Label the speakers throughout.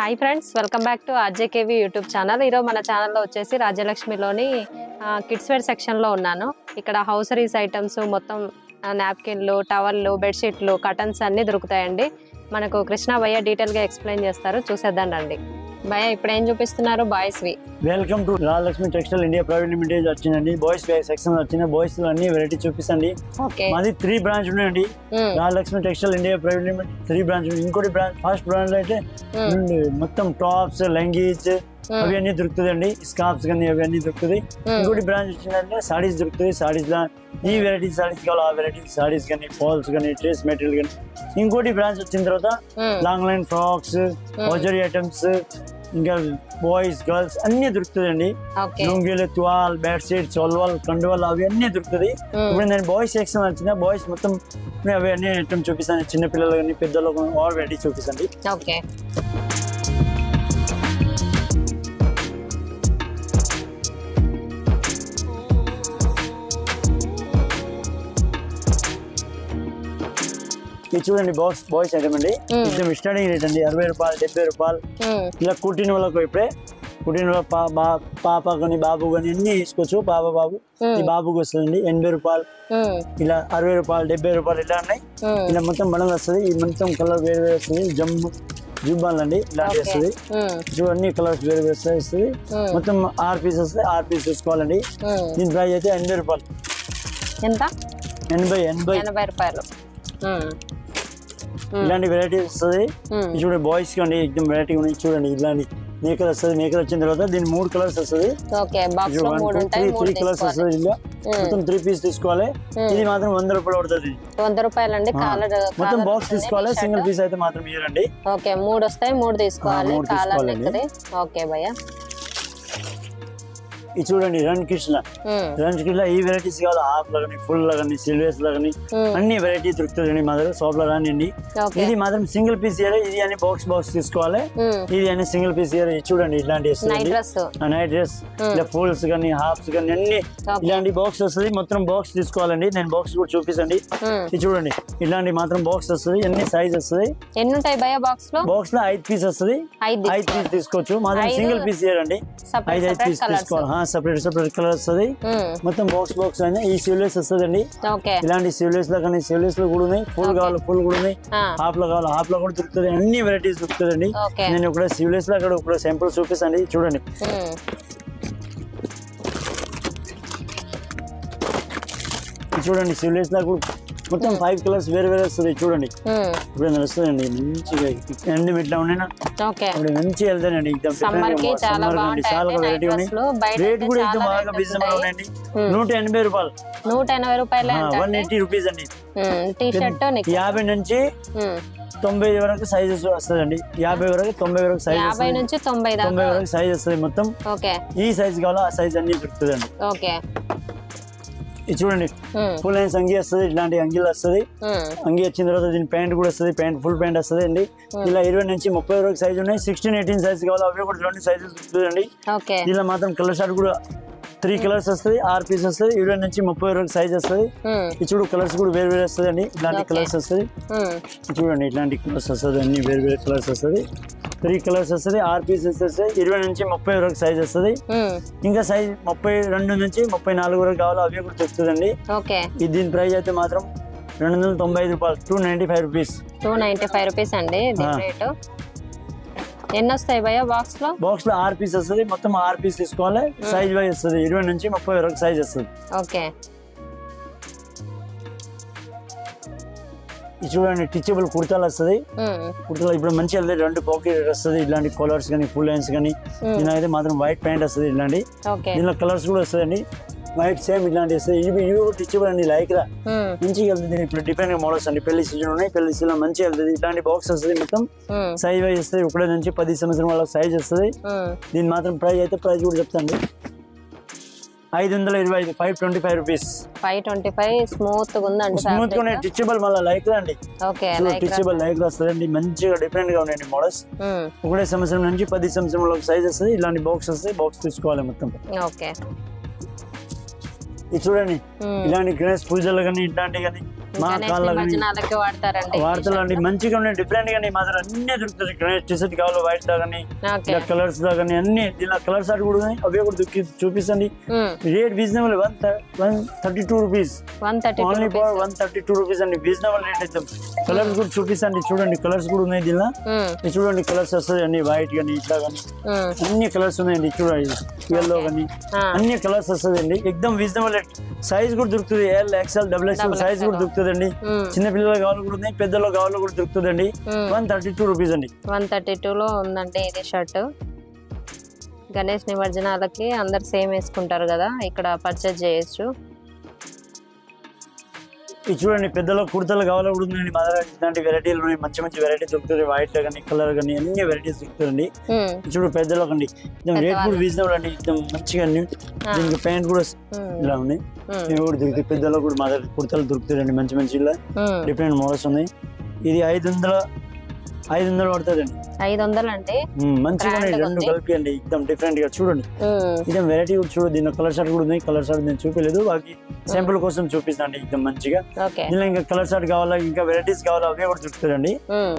Speaker 1: Hi friends welcome back to RJKV YouTube channel ఈరోజు మన ఛానల్లో వచ్చేసి రాజ్యలక్ష్మిలోని కిడ్స్ వేర్ సెక్షన్లో ఉన్నాను ఇక్కడ హౌసరీస్ ఐటమ్స్ మొత్తం నాప్కిన్లు టవల్లు బెడ్షీట్లు కటన్స్ అన్నీ దొరుకుతాయండి మనకు కృష్ణ భయ్య డీటెయిల్గా ఎక్స్ప్లెయిన్ చేస్తారు చూసేద్దాం రండి భయ్య ఇప్పుడు ఏం చూపిస్తున్నారు బాయ్స్వి
Speaker 2: welcome to Rajalakshmi textile India private limited వచ్చిందండి బాయ్స్ సెక్షన్ వచ్చింది బాయ్స్ అన్ని వెరైటీ చూపిస్తండి
Speaker 1: ఓకే
Speaker 2: మాది త్రీ బ్రాంచ్ ఉన్నాయండి Rajalakshmi textile India private limited three branch ఉంది ఇంకోటి బ్రాంచ్ ఫస్ట్ బ్రాంచ్ అయితే ఉంది. మొత్తం టాప్స్ లెంగీస్ అవి అన్ని దొరుకుతుందండి స్కార్ప్స్ కానీ అవి అన్ని దొరుకుతుంది ఇంకోటి బ్రాంచ్ వచ్చిందంటే సాడీస్ దొరుకుతుంది సాడీస్ లా ఈ వెరైటీ సాడీస్ కావాలి ఆ వెరైటీ సాడీస్ కానీ ఫాల్స్ కానీ డ్రెస్ మెటీరియల్ కానీ ఇంకోటి బ్రాంచ్ వచ్చిన తర్వాత long line frocks hosiery items ఇంకా బాయ్స్ గర్ల్స్ అన్ని దొరుకుతుందండి
Speaker 1: ఓకే
Speaker 2: లుంగీలు తువాల్ బెడ్ షీట్ చొల్వాల్ కండువాల్ అవి అన్ని దొరుకుతుంది ఇప్పుడు నేను బాయ్స్ సెక్షన్ వచ్చిన బాయ్స్ మొత్తం నేను అవి అన్ని ఐటమ్ చూపిస్తాను చిన్న పిల్లలు కానీ పెద్దలు ఆల్ వెరైటీ చూపిస్తాండి
Speaker 1: ఓకే
Speaker 2: ఇది చూడండి బాక్స్ బాయ్స్ ఐటమ్ అండి కొంచెం స్టార్టింగ్ రేట్ అండి అరవై రూపాయలు డెబ్బై రూపాయలు ఇలా కుట్టిన వాళ్ళకు ఇప్పుడే కుట్టిన వాళ్ళ పా బా- పాప కానీ బాబు కానీ అన్ని తీసుకోవచ్చు పాప బాబు ఈ బాబుకి వస్తుందండి ఎనభై రూపాయలు ఇలా అరవై రూపాయలు డెబ్బై రూపాయలు ఇలా ఉన్నాయి ఇలా మొత్తం బండలు వస్తుంది ఈ మొత్తం కలర్ వేరు వేరు వస్తుంది జమ్ము జుబ్బాలు అండి ఇలాంటి వస్తుంది చూడండి కలర్స్ వేరు వేరు వస్తాయి వస్తుంది మొత్తం ఆరు పీస్ వస్తాయి ఆరు పీస్ తీసుకోవాలండి దీని ప్రైస్ అయితే ఎనభై రూపాయలు
Speaker 1: ఎంత
Speaker 2: ఎనభై ఎనభై
Speaker 1: ఎనభై రూపాయలు
Speaker 2: ఇలాంటి వెరైటీ వస్తుంది
Speaker 1: మ్మ్.
Speaker 2: ఇది చూడండి బాయ్స్ కండి ఎగ్దమ్ వెరైటీ ఉన్నాయి చూడండి ఇలాంటి మేకర్ వస్తుంది మేకర్ వచ్చిన తర్వాత దీని మూడు కలర్స్ వస్తుంది
Speaker 1: ఓకే బాక్స్ లో
Speaker 2: వన్
Speaker 1: మూడు
Speaker 2: టూ
Speaker 1: ఉంటాయి
Speaker 2: త్రీ
Speaker 1: మూడు
Speaker 2: త్రీ కలర్స్
Speaker 1: తీసుకోవాలి
Speaker 2: వస్తుంది ఇందులో మొత్తం త్రీ పీస్ తీసుకోవాలి ఇది మాత్రం వంద రూపాయలు పడుతుంది
Speaker 1: వంద రూపాయలు అండి కాలర్
Speaker 2: మొత్తం బాక్స్ తీసుకోవాలి సింగిల్ పీస్ అయితే మాత్రం ఇయ్యరండి
Speaker 1: ఓకే మూడు వస్తాయి మూడు తీసుకోవాలి
Speaker 2: ఆ, మూడు
Speaker 1: కాలర్
Speaker 2: తీసుకోవాలండి.
Speaker 1: నెక్ది ఓకే భయ్య
Speaker 2: ఇది చూడండి రన్ కృష్ణ రన్ కృష్ణ ఈ వెరైటీస్ కావాలి హాఫ్ లో కానీ ఫుల్ లో కానీ సిల్వర్స్ లో కానీ అన్ని వెరైటీ దొరుకుతుందండి మా దగ్గర షాప్ లో రానివ్వండి
Speaker 1: ఓకే
Speaker 2: ఇది మాత్రం సింగిల్ పీస్ ఇయ్యాలి ఇది అని బాక్స్ బాక్స్ తీసుకోవాలి ఇది అని సింగిల్ పీస్ ఇయ్యాలి ఇది చూడండి ఇట్లాంటి
Speaker 1: నైట్
Speaker 2: వస్తుంది
Speaker 1: డ్రెస్
Speaker 2: నైట్ డ్రెస్ ఇలా ఫుల్స్ కానీ హాఫ్స్ కానీ అన్ని
Speaker 1: Okay.
Speaker 2: ఇలాంటి బాక్స్ వస్తుంది మొత్తం బాక్స్ తీసుకోవాలండి నేను బాక్స్ కూడా చూపిస్తాండి ఇది చూడండి ఇలాంటి మాత్రం బాక్స్ వస్తుంది ఎన్ని సైజ్ వస్తుంది
Speaker 1: ఎన్ని ఉంటాయి భయ్య బాక్స్ లో
Speaker 2: బాక్స్ లో ఐదు పీస్ వస్తుంది
Speaker 1: ఐదు
Speaker 2: ఐదు పీస్ తీసుకోవచ్చు మాత్రం
Speaker 1: ఐదు
Speaker 2: సింగిల్ పీస్ ఇయ్యారండి
Speaker 1: Separate,
Speaker 2: ఐదు ఐదు
Speaker 1: separate
Speaker 2: పీస్
Speaker 1: colours.
Speaker 2: తీసుకోవాలి సపరేట్ సపరేట్ కలర్ వస్తుంది మొత్తం బాక్స్ బాక్స్ అయినా ఈ సివిలెస్ వస్తుందండి
Speaker 1: ఓకే
Speaker 2: ఇలాంటి సివిలెస్ లో కానీ సివిలెస్ లో కూడా ఉన్నాయి ఫుల్ కావాలి ఫుల్ కూడా ఉన్నాయి హాఫ్ లో కావాలి హాఫ్ లో కూడా దొరుకుతుంది అన్ని వెరైటీస్ దొరుకుతుందండి
Speaker 1: ఓకే
Speaker 2: నేను ఇక్కడ సివిలెస్ లో అక్కడ ఒక శాంపుల్ చూపిస్తాండి చూడండి ఇది చూడండి సివిలెస్ లో కూడా మొత్తం ఫైవ్ కలర్స్ వేరే వేరే వస్తుంది చూడండి ఇప్పుడు ఏదైనా వస్తుందండి మంచిగా ఎండి ఇట్లా ఉన్నాయి
Speaker 1: ఓకే
Speaker 2: ఇప్పుడు మంచిగా వెళ్తానండి ఇంకా
Speaker 1: సమ్మర్ కి చాలా
Speaker 2: సమ్మర్ కండి చాలా
Speaker 1: బాగుంటాయి
Speaker 2: వెరైటీ
Speaker 1: నైట్
Speaker 2: ఉన్నాయి
Speaker 1: డ్రెస్ లో బయట
Speaker 2: రేట్
Speaker 1: అయితే
Speaker 2: కూడా ఇంకా
Speaker 1: చాలా
Speaker 2: బాగా
Speaker 1: రేట్లు
Speaker 2: రీజనబుల్
Speaker 1: ఉంటాయి.
Speaker 2: ఉన్నాయండి నూట ఎనభై రూపాయలు
Speaker 1: నూట ఎనభై రూపాయలే
Speaker 2: వన్ ఎయిటీ రూపీస్ అండి
Speaker 1: టీ షర్ట్ నీకు
Speaker 2: యాభై నుంచి తొంభై వరకు సైజెస్ వస్తుందండి యాభై వరకు తొంభై వరకు సైజ్
Speaker 1: యాభై
Speaker 2: వస్తుంది
Speaker 1: నుంచి తొంభై
Speaker 2: తొంభై
Speaker 1: దాకా
Speaker 2: వరకు సైజ్ వస్తుంది మొత్తం
Speaker 1: ఓకే
Speaker 2: ఈ సైజ్ కావాలో ఆ సైజ్ అన్ని దొరుకుతుందండి
Speaker 1: ఓకే
Speaker 2: ఇది చూడండి ఫుల్ లైన్స్ అంగి వస్తుంది ఇట్లాంటి అంగిలు వస్తుంది అంగి వచ్చిన తర్వాత దీని ప్యాంట్ కూడా వస్తుంది ప్యాంట్ ఫుల్ ప్యాంట్ వస్తుంది అండి ఇలా ఇరవై నుంచి ముప్పై వరకు సైజ్ ఉన్నాయి సిక్స్టీన్ ఎయిటీన్ సైజ్ కావాలి అవి కూడా రెండు సైజెస్ దొరుకుతుందండి
Speaker 1: ఓకే
Speaker 2: దీనిలో మాత్రం కలర్ షార్ట్ కూడా త్రీ కలర్స్ వస్తుంది ఆరు పీస్ వస్తుంది ఇరవై నుంచి ముప్పై వరకు సైజ్ వస్తుంది ఇది చూడు కలర్స్ కూడా వేరు వేరు వస్తుంది అండి ఇలాంటి
Speaker 1: Okay.
Speaker 2: కలర్స్ వస్తుంది చూడండి ఇట్లాంటి కలర్స్ వస్తుంది అన్ని వేరు వేరు కలర్స్ వస్తుంది త్రీ కలర్స్ వస్తుంది ఆరు పీసెస్ వస్తాయి ఇరవై నుంచి ముప్పై వరకు సైజ్ వస్తుంది ఇంకా సైజ్ ముప్పై రెండు నుంచి ముప్పై నాలుగు వరకు కావాలో అవి కూడా దొరుకుతుందండి
Speaker 1: ఓకే
Speaker 2: ఇది దీని ప్రైస్ అయితే మాత్రం రెండు వందల తొంభై ఐదు రూపాయలు two ninety five rupees
Speaker 1: two ninety five rupees అండి దీని
Speaker 2: ఆ.
Speaker 1: రేటు ఎన్ని వస్తాయి భయ్య బాక్స్ లో
Speaker 2: బాక్స్ లో ఆరు పీస్ వస్తుంది మొత్తం ఆరు పీస్ తీసుకోవాలి సైజ్ వైజ్ వస్తుంది ఇరవై నుంచి ముప్పై వరకు సైజ్ వస్తుంది
Speaker 1: ఓకే
Speaker 2: ఇది చూడండి టిచబుల్ కుర్తాలు వస్తుంది కుర్తాలు ఇప్పుడు మంచి వెళ్తాయి రెండు పాకెట్ వస్తుంది ఇలాంటి కలర్స్ కానీ ఫుల్ హ్యాండ్స్ కానీ దీని అయితే మాత్రం వైట్ ప్యాంట్ వస్తుంది ఇలాంటి
Speaker 1: ఓకే
Speaker 2: దీనిలో కలర్స్ కూడా వస్తాయండి వైట్ సేమ్ ఇలాంటి వస్తాయి ఇవి ఇవి కూడా టిచబుల్ అండి లైక్ రా మంచిగా వెళ్తుంది ఇప్పుడు డిఫరెంట్ మోడల్స్ అండి పెళ్లి సీజన్ ఉన్నాయి పెళ్లి సీజన్ మంచిగా వెళ్తుంది ఇట్లాంటి బాక్స్ వస్తుంది మొత్తం సైజ్ వైజ్ వస్తుంది ఒకటే నుంచి పది సంవత్సరం వాళ్ళ సైజ్ వస్తుంది దీని మాత్రం ప్రైస్ అయితే ప్రైస్ కూడా చెప్తాండి ఐదు వందల ఇరవై ఐదు five twenty five rupees
Speaker 1: five twenty five smooth గా ఉందండి
Speaker 2: స్మూత్ గా టిచబుల్ మళ్ళీ లైక్ అండి
Speaker 1: ఓకే లైక్
Speaker 2: టిచబుల్ లైక్ వస్తుందండి మంచిగా డిఫరెంట్ గా ఉన్నాయండి మోడల్స్ ఒకటే సంవత్సరం నుంచి పది సంవత్సరంలో సైజ్ వస్తుంది ఇలాంటి బాక్స్ వస్తుంది బాక్స్ తీసుకోవాలి మొత్తం
Speaker 1: ఓకే
Speaker 2: ఇది చూడండి ఇలాంటి గణేష్ పూజలు కానీ ఇట్లాంటి కానీ మా
Speaker 1: గణేష్
Speaker 2: కాళ్ళ కానీ
Speaker 1: నిమజ్జనాలకి వాడతారండి
Speaker 2: వార్తలు అండి మంచిగా ఉన్నాయి డిఫరెంట్ గా మా దగ్గర అన్ని దొరుకుతాయి గణేష్ టీషర్ట్ కావాలి వైట్ దా కానీ
Speaker 1: ఓకే
Speaker 2: ఇలా కలర్స్ దా కానీ అన్ని ఇలా కలర్స్ అటు కూడా ఉన్నాయి అవి కూడా దుక్కి చూపిస్తండి rate reasonable one one thirty two rupees
Speaker 1: one thirty
Speaker 2: only for one thirty two rupees అండి రీజనబుల్ రేట్ అయితే కలర్స్ కూడా చూపిస్తండి చూడండి కలర్స్ కూడా ఉన్నాయి దీనిలో ఇది చూడండి కలర్స్ వస్తాయి అన్ని వైట్ కానీ ఇట్లా కానీ అన్ని కలర్స్ ఉన్నాయండి చూడండి ఎల్లో కానీ అన్ని కలర్స్ వస్తుందండి ఎక్దమ్ రీజనబుల్ రేట్ సైజ్ కూడా దొరుకుతుంది L XL double XL size కూడా దొరుకుతుందండి చిన్న పిల్లలు కావాలి కూడా ఉన్నాయి పెద్దలు కావాలి కూడా దొరుకుతుందండి వన్ థర్టీ టూ రూపీస్ అండి
Speaker 1: వన్ థర్టీ టూలో ఉందండి ఇది షర్ట్ గణేష్ నిమజ్జనాలకి అందరు సేమ్ వేసుకుంటారు కదా ఇక్కడ పర్చేజ్ చేయొచ్చు
Speaker 2: ఇది చూడండి పెద్దలో కుర్తలు కావాలి కూడా ఉందండి మా దగ్గర ఇలాంటి వెరైటీలు ఉన్నాయి మంచి మంచి వెరైటీ దొరుకుతుంది వైట్ కానీ కలర్ కానీ అన్ని వెరైటీస్ దొరుకుతుందండి
Speaker 1: ఉమ్,
Speaker 2: ఇది చూడు పెద్దలో కండి రేట్ కూడా రీజనబుల్ అండి एकदम మంచిగా అన్ని దీనికి ప్యాంట్ కూడా
Speaker 1: ఉమ్,
Speaker 2: ఇలా ఉన్నాయి
Speaker 1: ఉమ్,
Speaker 2: ఇవి కూడా దొరుకుతాయి పెద్దలో కూడా మా దగ్గర కుర్తలు దొరుకుతాయండి మంచి మంచి ఇలా
Speaker 1: ఉమ్.
Speaker 2: డిఫరెంట్ మోడల్స్ ఉన్నాయి ఇది ఐదు వందల ఐదు వందలు పడుతుందండి
Speaker 1: ఐదు వందలు అండి
Speaker 2: ఉమ్, మంచిగా ఉన్నాయి
Speaker 1: Brand గా
Speaker 2: రెండు
Speaker 1: ఉంది.
Speaker 2: కలిపి అండి ఎక్దమ్ డిఫరెంట్ గా చూడండి
Speaker 1: ఉమ్,
Speaker 2: ఇది వెరైటీ కూడా చూడు దీని కలర్ షర్ట్ కూడా ఉంది కలర్ షర్ట్ నేను చూపించలేదు బాకి శాంపుల్ కోసం చూపిస్తాను ఎక్దమ్ మంచిగా
Speaker 1: ఓకే
Speaker 2: దీనిలో ఇంకా కలర్ షర్ట్ కావాలా ఇంకా వెరైటీస్ కావాలా అవే కూడా దొరుకుతాయండి
Speaker 1: ఉమ్.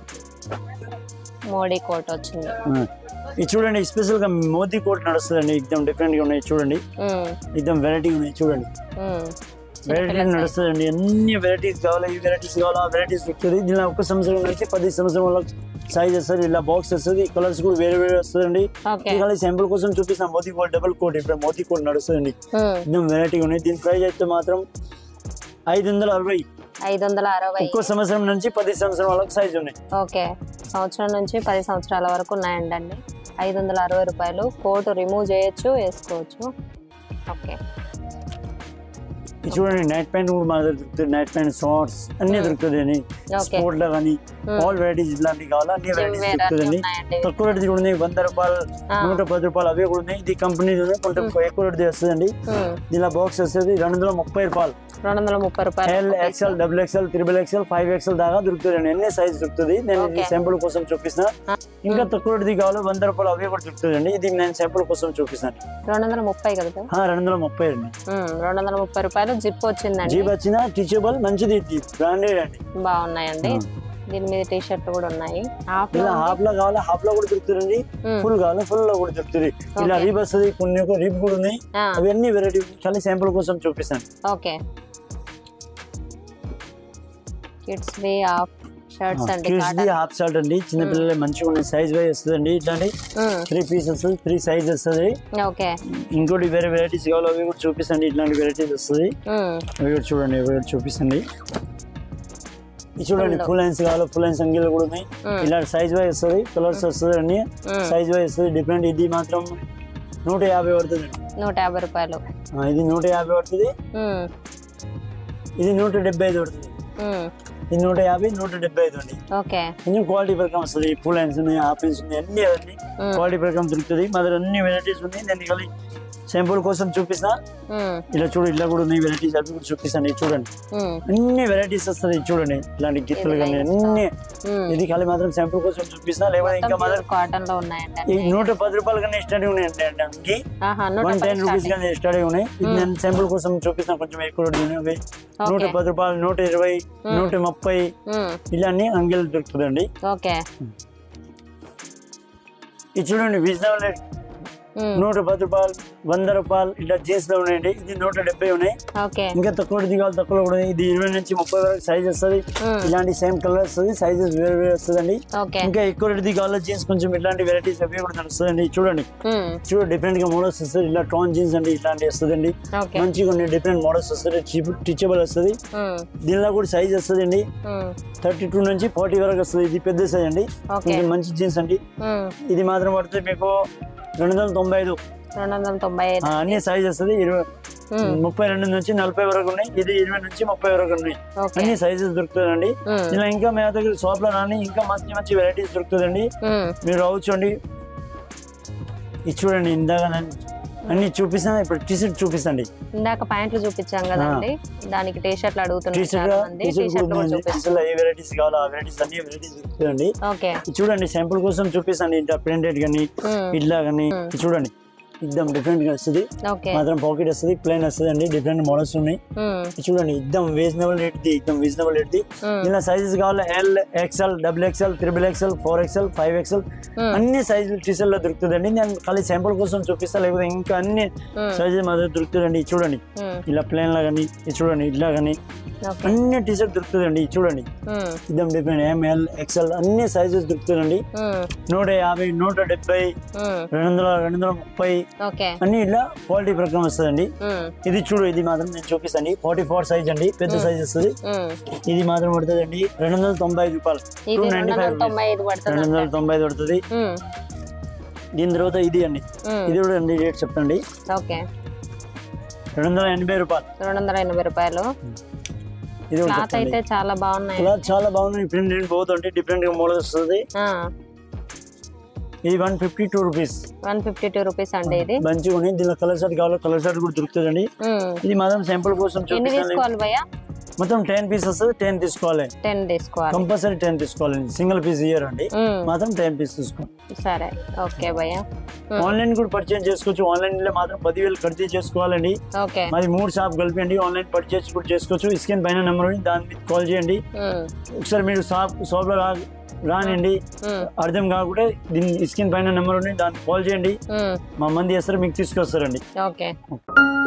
Speaker 1: మోడీ కోట్ వచ్చింది
Speaker 2: ఆ. ఇది చూడండి స్పెషల్ గా మోదీ కోట్ నడుస్తుందండి ఎక్దమ్ డిఫరెంట్ గా ఉన్నాయి చూడండి
Speaker 1: ఉమ్,
Speaker 2: ఎక్దమ్ వెరైటీ ఉన్నాయి చూడండి
Speaker 1: ఉమ్.
Speaker 2: వెరైటీ
Speaker 1: చిన్నపిల్లల size.
Speaker 2: నడుస్తుందండి అన్ని వెరైటీస్ కావాలా ఈ వెరైటీస్ కావాలా ఆ వెరైటీస్ దొరుకుతుంది దీనిలో ఒక సంవత్సరం నుంచి పది సంవత్సరం వల్ల సైజ్ వస్తుంది ఇలా బాక్స్ వస్తుంది కలర్స్ కూడా వేరే వేరే వస్తుందండి
Speaker 1: ఓకే
Speaker 2: ఇది శాంపుల్ కోసం చూపిస్తాం మోదీ కోట్ డబుల్ కోట్ ఇప్పుడు మోదీ కోట్ నడుస్తుందండి
Speaker 1: ఉమ్,
Speaker 2: ఎక్దమ్ వెరైటీగా ఉన్నాయి దీని ప్రైస్ అయితే మాత్రం ఐదు వందల అరవై
Speaker 1: ఐదు వందల అరవై
Speaker 2: ఒక్కో సంవత్సరం నుంచి పది సంవత్సరం వరకు సైజ్ ఉన్నాయి
Speaker 1: ఓకే సంవత్సరం నుంచి పది సంవత్సరాల వరకు ఉన్నాయండి అండి ఐదు వందల అరవై రూపాయలు కోట్ రిమూవ్ చేయొచ్చు వేసుకోవచ్చు ఓకే
Speaker 2: ఇది చూడండి నైట్ ప్యాంట్ కూడా మన దగ్గర దొరుకుతుంది నైట్ ప్యాంట్ షార్ట్స్ అన్ని దొరుకుతుంది అండి
Speaker 1: ఓకే
Speaker 2: స్పోర్ట్ లో కానీ ఆల్ వెరైటీస్ ఇట్లాంటివి కావాలా అన్ని
Speaker 1: జిమ్
Speaker 2: వెరైటీస్
Speaker 1: వేర్ అన్ని
Speaker 2: దొరుకుతుంది
Speaker 1: ఉన్నాయండి
Speaker 2: తక్కువ రేట్ కూడా ఉన్నాయి వంద రూపాయలు
Speaker 1: ఆ.
Speaker 2: నూట పది రూపాయలు అవే కూడా ఉన్నాయి ఇది కంపెనీ కొంచెం ఎక్కువ రేట్ వస్తుందండి
Speaker 1: ఉమ్,
Speaker 2: దీనిలో బాక్స్ వస్తుంది రెండు వందల ముప్పై రూపాయలు
Speaker 1: రెండు వందల ముప్పై
Speaker 2: ఎల్
Speaker 1: రూపాయలు
Speaker 2: XL double XL triple XL five XL దాకా దొరుకుతుంది అండి ఎన్ని సైజ్ దొరుకుతుంది నేను ఇది
Speaker 1: Okay.
Speaker 2: శాంపుల్ కోసం చూపిస్తున్నా
Speaker 1: ఆ.
Speaker 2: ఇంకా తక్కువ రేటుది కావాలి వంద రూపాయలు అవే కూడా దొరుకుతుంది అండి ఇది నేను శాంపుల్ కోసం చూపిస్తాను
Speaker 1: రెండు వందల ముప్పై కదా సార్?
Speaker 2: ఆ, రెండు వందల ముప్పై అండి
Speaker 1: ఉమ్, రెండు వందల ముప్పై రూపాయలు జిప్ వచ్చిందండి
Speaker 2: జీప్ వచ్చిన టీచబుల్ మంచిది బ్రాండెడ్ అండి
Speaker 1: బాగున్నాయండి
Speaker 2: ఆ.
Speaker 1: దీని మీద టీ షర్ట్లు కూడా ఉన్నాయి హాఫ్
Speaker 2: ఇలా హాఫ్ లో కావాలి హాఫ్ లో కూడా దొరుకుతుంది ఫుల్ కావాలి ఫుల్ లో కూడా దొరుకుతుంది ఇలా
Speaker 1: Okay.
Speaker 2: రీబ్ వస్తుంది కొన్ని రీబ్ కూడా ఉన్నాయి
Speaker 1: ఆ,
Speaker 2: అవన్నీ వెరైటీ చాలా శాంపుల్ కోసం చూపిస్తాను
Speaker 1: ఓకే కిడ్స్ వి హాఫ్ షర్ట్స్ అండి
Speaker 2: కిడ్స్ ది
Speaker 1: కాటన్
Speaker 2: హాఫ్ షర్ట్ అండి చిన్న పిల్లలు మంచిగా ఉన్నాయి సైజ్ వైజ్ వస్తుంది అండి ఇట్లాంటి త్రీ పీస్ వస్తుంది త్రీ సైజ్ వస్తుంది
Speaker 1: ఓకే
Speaker 2: ఇంకోటి వేరే వెరైటీస్ కావాలి అవి కూడా చూపిస్తండి ఇట్లాంటి వెరైటీస్ వస్తుంది
Speaker 1: ఉమ్,
Speaker 2: అవి కూడా చూడండి అవి కూడా చూపిస్తండి ఇది చూడండి
Speaker 1: Full.
Speaker 2: ఫుల్ లైన్స్ కావాలి ఫుల్ లైన్స్ అంగిల్ కూడా ఉన్నాయి
Speaker 1: ఉమ్,
Speaker 2: ఇలా సైజ్ వైజ్ వస్తుంది కలర్స్ వస్తుంది అన్ని
Speaker 1: ఉమ్,
Speaker 2: సైజ్ వైజ్ వస్తుంది డిఫరెంట్ ఇది మాత్రం నూట యాభై పడుతుంది
Speaker 1: నూట యాభై రూపాయలు
Speaker 2: ఆ, ఇది నూట యాభై పడుతుంది
Speaker 1: ఉమ్,
Speaker 2: ఇది నూట డెబ్బై ఐదు పడుతుంది
Speaker 1: ఉమ్,
Speaker 2: ఇది నూట యాభై నూట డెబ్బై ఐదు అండి
Speaker 1: ఓకే
Speaker 2: కొంచెం క్వాలిటీ ప్రకారం వస్తుంది ఫుల్ హ్యాండ్స్ ఉన్నాయి హాఫ్ హ్యాండ్స్ ఉన్నాయి అన్ని అన్ని
Speaker 1: ఉమ్,
Speaker 2: క్వాలిటీ ప్రకారం దొరుకుతుంది మా దగ్గర అన్ని వెరైటీస్ ఉన్నాయి నేను కలిగి శాంపుల్ కోసం చూపిస్తా
Speaker 1: ఉమ్,
Speaker 2: ఇలా చూడు ఇట్లా కూడా ఉన్నాయి వెరైటీస్ అవి కూడా చూపిస్తాను ఇది చూడండి
Speaker 1: ఉమ్,
Speaker 2: అన్ని వెరైటీస్ వస్తుంది చూడండి ఇట్లాంటి గిఫ్ట్లు కానీ
Speaker 1: nice.
Speaker 2: అన్ని
Speaker 1: ఉమ్.
Speaker 2: ఇది ఖాళీ మాత్రం శాంపుల్ కోసం చూపిస్తా లేకపోతే ఇంకా మా దగ్గర
Speaker 1: కాటన్ లో ఉన్నాయండి
Speaker 2: ఈ
Speaker 1: అన్ని.
Speaker 2: నూట పది రూపాయలు కానీ స్టడీ ఉన్నాయండి అండి
Speaker 1: ఆహా, నూట
Speaker 2: వన్
Speaker 1: పది
Speaker 2: టెన్ రూపీస్
Speaker 1: starting.
Speaker 2: కానీ స్టడీ ఉన్నాయి ఇది
Speaker 1: మ్మ్.
Speaker 2: నేను శాంపుల్ కోసం చూపిస్తాను కొంచెం ఎక్కువ రేట్ ఉన్నాయి. నూట
Speaker 1: ఓకే
Speaker 2: పది రూపాయలు నూట ఇరవై
Speaker 1: మ్మ్.
Speaker 2: నూట ముప్పై
Speaker 1: ఉమ్,
Speaker 2: ఇలా అన్ని అంగీలు దొరుకుతుందండి
Speaker 1: ఓకే
Speaker 2: ఇది చూడండి రీజనబుల్ రేట్
Speaker 1: ఉమ్,
Speaker 2: నూట పది రూపాయలు వంద రూపాయలు ఇట్లా జీన్స్ లో ఉన్నాయండి ఇది నూట డెబ్బై ఉన్నాయి
Speaker 1: ఓకే
Speaker 2: ఇంకా తక్కువ దిగాలి తక్కువ కూడా ఉన్నాయి. ఇది ఇరవై నుంచి ముప్పై వరకు సైజ్ వస్తుంది
Speaker 1: ఉమ్,
Speaker 2: ఇలాంటి సేమ్ కలర్ వస్తుంది సైజెస్ వేరే వేరే వస్తుందండి
Speaker 1: ఓకే
Speaker 2: ఇంకా ఎక్కువ రేట్ దిగాలి జీన్స్ కొంచెం ఇట్లాంటి వెరైటీస్ అవి కూడా నడుస్తుందండి చూడండి
Speaker 1: ఉమ్,
Speaker 2: చూడు డిఫరెంట్ గా మోడల్స్ వస్తుంది ఇలా ట్రాన్ జీన్స్ అండి ఇట్లాంటి వస్తుందండి
Speaker 1: ఓకే
Speaker 2: మంచిగా కొన్ని డిఫరెంట్ మోడల్స్ వస్తుంది టీచబుల్ వస్తుంది
Speaker 1: ఉమ్,
Speaker 2: దీనిలో కూడా సైజ్ వస్తుందండి
Speaker 1: ఉమ్,
Speaker 2: థర్టీ టూ నుంచి ఫార్టీ వరకు వస్తుంది ఇది పెద్ద సైజ్ అండి
Speaker 1: ఓకే
Speaker 2: ఇది మంచి జీన్స్ అండి
Speaker 1: ఉమ్,
Speaker 2: ఇది మాత్రం పడుతుంది మీకు రెండు వందల తొంభై ఐదు
Speaker 1: రెండు వందల తొంభై ఐదు
Speaker 2: ఆ, అన్ని సైజ్ వస్తుంది ఇరవై
Speaker 1: ఉమ్,
Speaker 2: ముప్పై రెండు నుంచి నలభై వరకు ఉన్నాయి ఇది ఇరవై నుంచి ముప్పై వరకు ఉన్నాయి
Speaker 1: ఓకే
Speaker 2: అన్ని సైజెస్ దొరుకుతుందండి
Speaker 1: ఉమ్,
Speaker 2: ఇలా ఇంకా మా దగ్గర షాప్ లో రాని ఇంకా మంచి మంచి వెరైటీస్ దొరుకుతుందండి
Speaker 1: ఉమ్,
Speaker 2: మీరు రావచ్చండి ఇది చూడండి ఇందాక నేను అన్ని చూపిస్తాను ఇప్పుడు టీ షర్ట్ చూపిస్తాండి
Speaker 1: ఇందాక ప్యాంట్లు చూపించాం కదండి దానికి టీ షర్ట్లు
Speaker 2: టీ
Speaker 1: అడుగుతున్నారు
Speaker 2: షర్ట్
Speaker 1: చాలా మంది
Speaker 2: టీ
Speaker 1: టీ
Speaker 2: షర్ట్
Speaker 1: షర్ట్లు
Speaker 2: కూడా
Speaker 1: కూడా
Speaker 2: ఉంది
Speaker 1: చూపిస్తాం
Speaker 2: అసలు ఏ వెరైటీస్ కావాలో ఆ వెరైటీస్ అన్ని వెరైటీస్ దొరుకుతుందండి
Speaker 1: ఓకే
Speaker 2: ఇది చూడండి శాంపుల్ కోసం చూపిస్తాను ఇట్లా ప్రింటెడ్ కానీ
Speaker 1: ఉమ్,
Speaker 2: ఇట్లా కానీ
Speaker 1: Hmm.
Speaker 2: ఇది చూడండి ఇద్దం డిఫరెంట్ గా వస్తుంది
Speaker 1: ఓకే
Speaker 2: మాత్రం పాకెట్ వస్తుంది ప్లేన్ వస్తుంది అండి డిఫరెంట్ మోడల్స్ ఉన్నాయి
Speaker 1: ఉమ్,
Speaker 2: ఇది చూడండి ఇద్దం రీజనబుల్ రేట్ ది ఇద్దం రీజనబుల్ రేట్ ది
Speaker 1: ఉమ్,
Speaker 2: ఇలా సైజెస్ కావాలి L XL double XL triple XL four XL five XL
Speaker 1: ఉమ్,
Speaker 2: అన్ని సైజులు టీషర్ట్ లో దొరుకుతుందండి నేను ఖాళీ శాంపుల్ కోసం చూపిస్తా లేకపోతే ఇంకా అన్ని
Speaker 1: ఉమ్,
Speaker 2: సైజెస్ మా దగ్గర దొరుకుతుందండి ఇది చూడండి
Speaker 1: ఉమ్,
Speaker 2: ఇలా ప్లేన్ లా కానీ ఇది చూడండి ఇట్లా కానీ
Speaker 1: ఓకే
Speaker 2: అన్ని టీషర్ట్ దొరుకుతుందండి ఇది చూడండి
Speaker 1: ఉమ్,
Speaker 2: ఇద్దం డిఫరెంట్ ఎంఎల్ ఎక్స్ఎల్ అన్ని సైజెస్ దొరుకుతుందండి
Speaker 1: ఉమ్,
Speaker 2: నూట యాభై నూట డెబ్బై
Speaker 1: ఉమ్,
Speaker 2: రెండు వందల రెండు వందల ముప్పై
Speaker 1: ఓకే
Speaker 2: అన్ని ఇట్లా క్వాలిటీ ప్రకారం వస్తుందండి
Speaker 1: ఉమ్,
Speaker 2: ఇది చూడు ఇది మాత్రం నేను చూపిస్తాను ఫార్టీ ఫోర్ సైజ్ అండి పెద్ద సైజ్ వస్తుంది
Speaker 1: ఉమ్.
Speaker 2: ఇది మాత్రం పడుతుందండి రెండు వందల తొంభై ఐదు రూపాయలు
Speaker 1: ఇది
Speaker 2: టూ
Speaker 1: రెండు
Speaker 2: నైన్టీ
Speaker 1: వందల
Speaker 2: ఫైవ్
Speaker 1: తొంభై ఐదు
Speaker 2: రెండు
Speaker 1: పడుతుంది
Speaker 2: వందల తొంభై ఐదు పడుతుంది
Speaker 1: ఉమ్,
Speaker 2: దీని తర్వాత ఇది అండి
Speaker 1: ఉమ్,
Speaker 2: ఇది కూడా అండి రేట్ చెప్తాండి
Speaker 1: ఓకే
Speaker 2: రెండు వందల ఎనభై రూపాయలు
Speaker 1: రెండు వందల ఎనభై రూపాయలు
Speaker 2: ఇది కూడా
Speaker 1: క్లాత్ అయితే
Speaker 2: చెప్తాండి
Speaker 1: చాలా బాగున్నాయి
Speaker 2: ఇలా చాలా బాగున్నాయి ప్రింట్ ప్రింట్ పోతుంటే డిఫరెంట్ గా మోడల్ వస్తుంది ఇది one fifty two rupees
Speaker 1: one fifty two rupees అండి ఇది
Speaker 2: మంచిగా ఉన్నాయి దీనిలో కలర్ షర్ట్ కావాలో కలర్ షర్ట్ కూడా దొరుకుతుందండి
Speaker 1: ఉమ్,
Speaker 2: ఇది మాత్రం శాంపుల్ కోసం
Speaker 1: ఎన్ని
Speaker 2: చూపిస్తాను
Speaker 1: తీసుకోవాలి భయ్యా
Speaker 2: మొత్తం టెన్ పీస్ వస్తుంది టెన్ తీసుకోవాలి
Speaker 1: టెన్ తీసుకోవాలి
Speaker 2: కంపల్సరీ టెన్ తీసుకోవాలండి సింగిల్ పీస్ ఇయర్ అండి
Speaker 1: ఉమ్,
Speaker 2: మాత్రం టెన్ పీస్ తీసుకోండి
Speaker 1: సరే ఓకే భయ్యా ఉమ్,
Speaker 2: ఆన్లైన్ కూడా పర్చేజ్ చేసుకోవచ్చు ఆన్లైన్ లో మాత్రం పదివేలు ఖర్చు చేసుకోవాలండి
Speaker 1: ఓకే
Speaker 2: మాది మూడు షాప్ కలిపండి ఆన్లైన్ పర్చేజ్ కూడా చేసుకోవచ్చు స్క్రీన్ పైన నెంబర్ ఉంది దాని మీద కాల్ చేయండి
Speaker 1: ఉమ్,
Speaker 2: ఒకసారి మీరు షాప్ షాప్ లో రా- రానండి
Speaker 1: ఉమ్,
Speaker 2: అర్థం కాకుంటే దీని స్క్రీన్ పైన నెంబర్ ఉంది దాన్ని కాల్ చేయండి
Speaker 1: ఉమ్,
Speaker 2: మా మంది చేస్తారు మీకు తీసుకొస్తారండి
Speaker 1: ఓకే